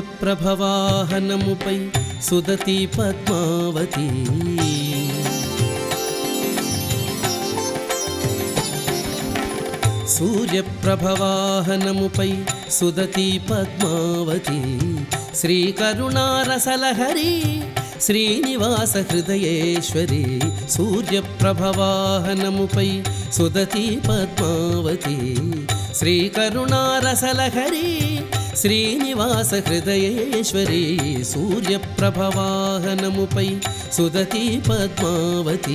సూర్యప్రభవాహనముపై సుదతి పద్మావతి సూర్యప్రభవాహనముపై సుదతి పద్మావతి శ్రీకరుణారసలహరి శ్రీనివాస హృదయేశ్వరి సూర్యప్రభవాహనముపై సుదతి పద్మావతి శ్రీకరుణారసలహరి శ్రీనివాస హృదయేశ్వరి సూర్యప్రభవాహనముపై సుదతి పద్మావతి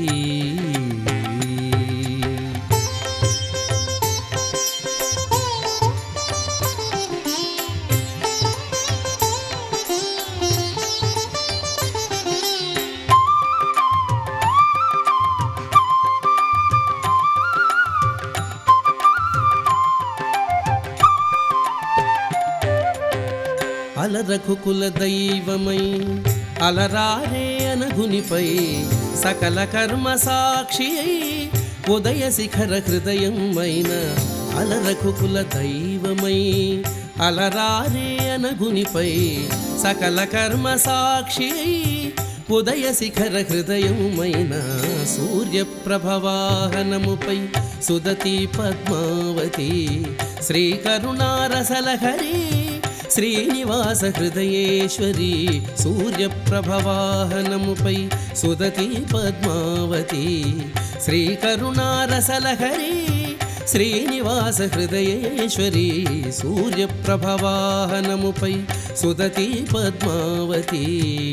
అలరకు కుల దైవమై అలరారే అనగునిపై సకల కర్మ సాక్షి అయి ఉదయ శిఖర హృదయమైన అలరకు కుల దైవమై అలరారే అనగునిపై సకల కర్మ సాక్షి అయి ఉదయ శిఖర హృదయమైన సూర్యప్రభవాహనముపై సుదతి పద్మావతి శ్రీకరుణారసలహరి శ్రీనివాస హృదయేశ్వరి సూర్యప్రభవాహనముపై సుదతి పద్మావతి శ్రీకరుణారసలహరి శ్రీనివాస హృదయేశ్వరి సూర్యప్రభవాహనముపై సుదతి పద్మావతి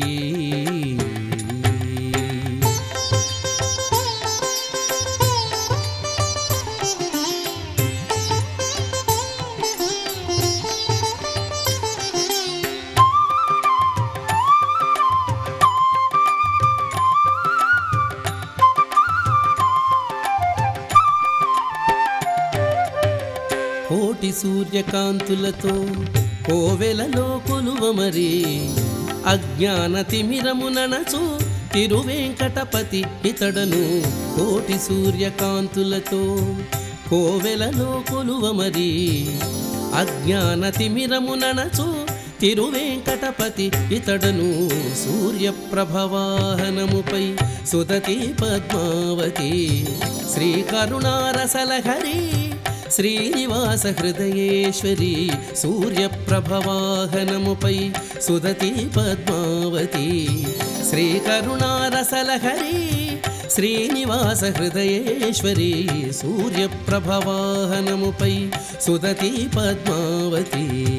కోటి సూర్యకాంతులతో కోవెలలో కొలువమరి అజ్ఞాన తిమిరముననచు తిరువేంకటపతి ఇతడను కోటి సూర్యకాంతులతో కోవెలలో కొలువమరి అజ్ఞాన తిమిరముననచు తిరువేంకటపతి ఇతడను సూర్యప్రభవాహనముపై సుదతి పద్మావతి శ్రీకరుణారసలహరి శ్రీనివాస హృదయేశ్వరి సూర్యప్రభవాహనముపై సుదతి పద్మావతి శ్రీకరుణారసలహరి శ్రీనివాస హృదయేశ్వరి సూర్యప్రభవాహనముపై సుదతి పద్మావతి